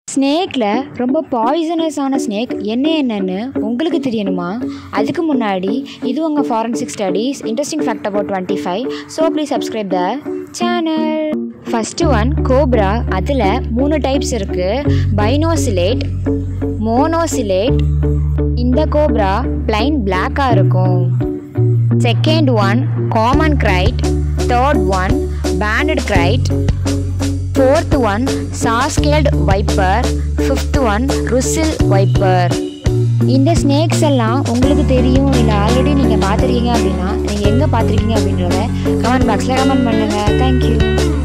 ஸ்னேக்கில் ரொம்ப பாய்சனஸான ஸ்னேக் என்ன என்னன்னு உங்களுக்கு தெரியணுமா அதுக்கு முன்னாடி இது உங்கள் forensic studies interesting fact about twenty five so please subscribe the channel first one cobra அதில் மூணு டைப்ஸ் இருக்குது பைனோசிலேட் மோனோசிலேட் இந்த கோப்ரா பிளைன் பிளாக்காக இருக்கும் second one common krait third one banded krait fourth one saw scaled viper fifth one Russell viper இந்த snakes எல்லாம் உங்களுக்கு தெரியும் இல்லை ஆல்ரெடி நீங்கள் பார்த்துருக்கீங்க அப்படின்னா நீங்கள் எங்கே பார்த்துருக்கீங்க அப்படின்றத கமெண்ட் பாக்ஸில் கமெண்ட் பண்ணுங்கள் தேங்க்யூ